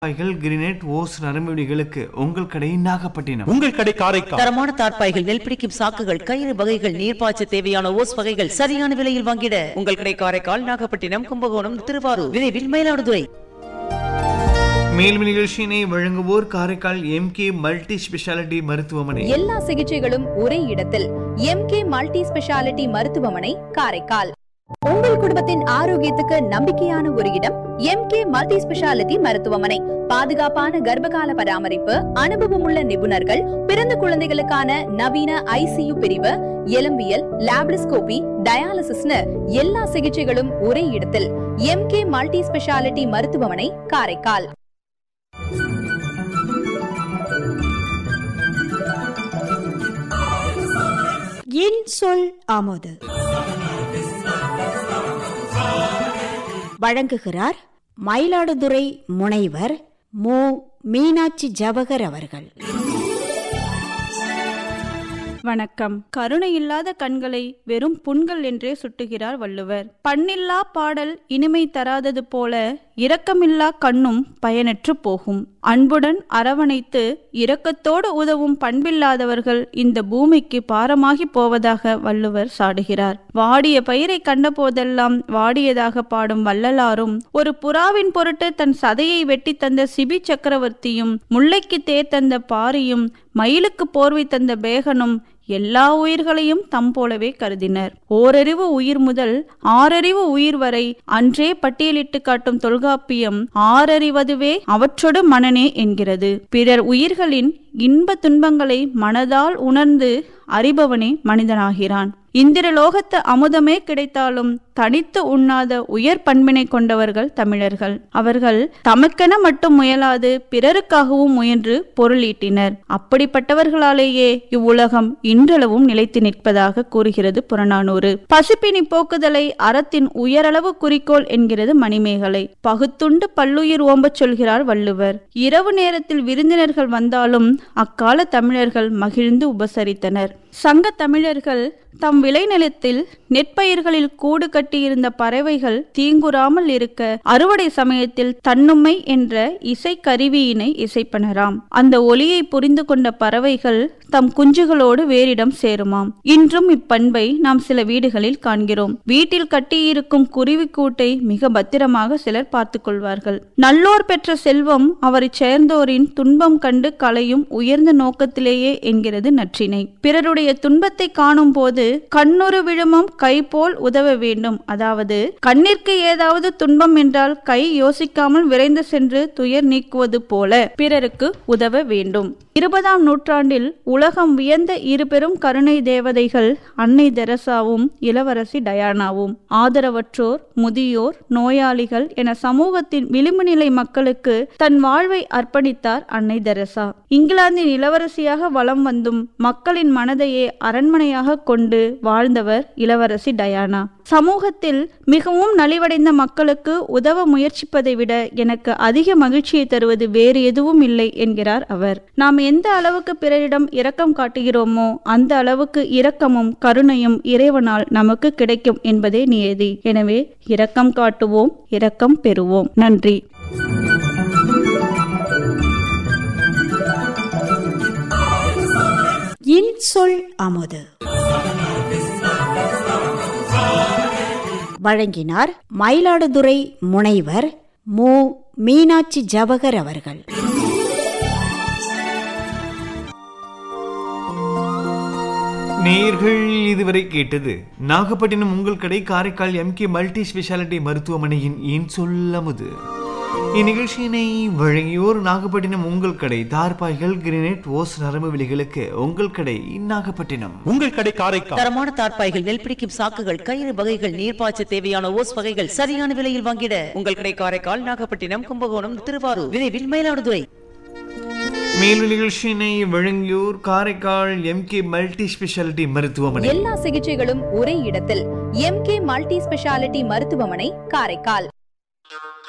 தார்பாய்கள் grenade hose நரம்புடிகளுக்கு உங்கள் கடை நாகப்பட்டினம் உங்கள் கடை காரைக்கால் தரமான தார்ப்பாய்கள் நெல் பிடிக்கும் சாக்குகள் கயிறு வகைகள் நீர்ப்பாய்ச்ச தேவையான ஓஸ் வகைகள் சரியான விலையில் வாங்கிட உங்கள் கடை காரைக்கால் நாகப்பட்டினம் கும்பகோணம் திருவாரூர் விரைவில் மயிலாடுதுறை மேலும் நிகழ்ச்சியினை வழங்குவோர் Karaikal M K multi speciality மருத்துவமனை எல்லா சிகிச்சைகளும் ஒரே இடத்தில் எம்கே மல்டி ஸ்பெஷாலிட்டி மருத்துவமனை காரைக்கால் உங்கள் குடும்பத்தின் ஆரோக்கியத்துக்கு நம்பிக்கையான ஒரு இடம் எம்கே மல்டி ஸ்பெஷாலிட்டி மருத்துவமனை பாதுகாப்பான கர்ப்பகால பராமரிப்பு அனுபவமுள்ள நிபுணர்கள் பிறந்த குழந்தைகளுக்கான நவீன ஐசியு பிரிவு எலும்பியல் லாப்ரிஸ்கோபி டயாலிசிஸ்னு எல்லா சிகிச்சைகளும் ஒரே இடத்தில் எம்கே மல்டி ஸ்பெஷாலிட்டி மருத்துவமனை காரைக்கால் என் சொல் ஆமோது வழங்குகிறார் மயிலாடுதுறை முனைவர் மு மீனாட்சி ஜவகர் அவர்கள் வணக்கம் கருணை இல்லாத கண்களை வெறும் புண்கள் என்றே சுட்டுகிறார் வள்ளுவர் பண்ணில்லா பாடல் இனிமை தராதது போல இரக்கமில்லா கண்ணும் பயனற்று போகும் அன்புடன் அரவணைத்து இரக்கத்தோடு உதவும் பண்பில்லாதவர்கள் இந்த பூமிக்கு பாரமாகி போவதாக வள்ளுவர் சாடுகிறார் வாடிய பயிரை கண்டபோதெல்லாம் வாடியதாக பாடும் வள்ளலாரும் ஒரு புறாவின் பொருட்டு தன் சதையை வெட்டி தந்த சிபி சக்கரவர்த்தியும் முல்லைக்கு தேர் தந்த பாரியும் மயிலுக்கு போர்வை தந்த பேகனும் எல்லா உயிர்களையும் தம் போலவே கருதினர் ஓரறிவு உயிர் முதல் ஆறறிவு உயிர் வரை அன்றே பட்டியலிட்டு காட்டும் தொல்காப்பியம் ஆறறிவதுவே அவற்றொடு மனனே என்கிறது பிறர் உயிர்களின் இன்ப துன்பங்களை மனதால் உணர்ந்து அறிபவனே மனிதனாகிறான் இந்திரலோகத்து அமுதமே கிடைத்தாலும் தனித்து உண்ணாத உயர் பண்பினை கொண்டவர்கள் தமிழர்கள் அவர்கள் தமக்கென மட்டும் முயலாது பிறருக்காகவும் முயன்று பொருளீட்டினர் அப்படிப்பட்டவர்களாலேயே இவ்வுலகம் இன்றளவும் நிலைத்து நிற்பதாக கூறுகிறது புறநானூறு பசிப்பினி போக்குதலை அறத்தின் உயரளவு குறிக்கோள் என்கிறது மணிமேகலை பகுத்துண்டு பல்லுயிர் ஓம்பச் சொல்கிறார் வள்ளுவர் இரவு நேரத்தில் விருந்தினர்கள் வந்தாலும் அக்கால தமிழர்கள் மகிழ்ந்து உபசரித்தனர் சங்க தமிழர்கள் தம் விளைநிலத்தில் நெற்பயிர்களில் கூடு கட்டியிருந்த பறவைகள் தீங்குறாமல் இருக்க அறுவடை சமயத்தில் தன்னுமை என்ற இசை கருவியினை இசைப்பனராம் அந்த ஒலியை புரிந்து கொண்ட பறவைகள் தம் குஞ்சுகளோடு வேறிடம் சேருமாம் இன்றும் இப்பண்பை நாம் சில வீடுகளில் காண்கிறோம் வீட்டில் கட்டியிருக்கும் குருவி கூட்டை மிக பத்திரமாக சிலர் பார்த்துக் கொள்வார்கள் நல்லோர் பெற்ற செல்வம் அவரைச் சேர்ந்தோரின் துன்பம் கண்டு களையும் உயர்ந்த நோக்கத்திலேயே என்கிறது நற்றினை பிறருடைய துன்பத்தை காணும் போது கண்ணுறு விழுமம் கை போல் உதவ வேண்டும் அதாவது கண்ணிற்கு ஏதாவது துன்பம் என்றால் கை யோசிக்காமல் விரைந்து சென்று துயர் நீக்குவது போல பிறருக்கு உதவ வேண்டும் இருபதாம் நூற்றாண்டில் உலகம் வியந்த இரு பெரும் கருணை தேவதைகள் அன்னை தெரசாவும் இளவரசி டயானாவும் ஆதரவற்றோர் முதியோர் நோயாளிகள் என சமூகத்தின் விளிம்பு நிலை மக்களுக்கு தன் வாழ்வை அர்ப்பணித்தார் அன்னை தெரசா இங்கிலாந்தின் இளவரசியாக வலம் வந்தும் மக்களின் மனதையே அரண்மனையாக கொண்டு வாழ்ந்தவர் இளவரசி டயானா சமூகத்தில் மிகவும் நலிவடைந்த மக்களுக்கு உதவ முயற்சிப்பதை விட எனக்கு அதிக மகிழ்ச்சியை தருவது வேறு எதுவும் இல்லை என்கிறார் அவர் நாம் எந்த அளவுக்கு பிறரிடம் இரக்கம் காட்டுகிறோமோ அந்த அளவுக்கு இரக்கமும் கருணையும் இறைவனால் நமக்கு கிடைக்கும் என்பதே நியதி எனவே இரக்கம் காட்டுவோம் இரக்கம் பெறுவோம் நன்றி என் சொல் ஆமோது வழங்கினார் மயிலாடுதுறை முனைவர் மு மீனாட்சி ஜவகர் அவர்கள் நேர்கள் இதுவரை கேட்டது நாகப்பட்டினம் உங்கள் கடை Karaikal M K multi speciality மருத்துவமனையின் ஏன் சொல்லமுது இந்நிகழ்ச்சியினை வழங்கியோர் நாகப்பட்டினம் உங்கள் கடை தார்பாய்கள் கிரினேட் ஓஸ் நரம்பு விலிகளுக்கு உங்கள் கடை நாகப்பட்டினம் உங்கள் கடை காரைக்கால் தரமான தார்ப்பாய்கள் நெல் பிடிக்கும் சாக்குகள் கயிறு வகைகள் நீர்ப்பாய்ச்ச தேவையான ஓஸ் வகைகள் சரியான விலையில் வாங்கிட உங்கள் கடை காரைக்கால் நாகப்பட்டினம் கும்பகோணம் திருவாரூர் விரைவில் மயிலாடுதுறை மேலும் நிகழ்ச்சியினை வழங்கியோர் Karaikal M K multi speciality மருத்துவமனை எல்லா சிகிச்சைகளும் ஒரே இடத்தில் எம்கே மல்டி ஸ்பெஷாலிட்டி மருத்துவமனை காரைக்கால்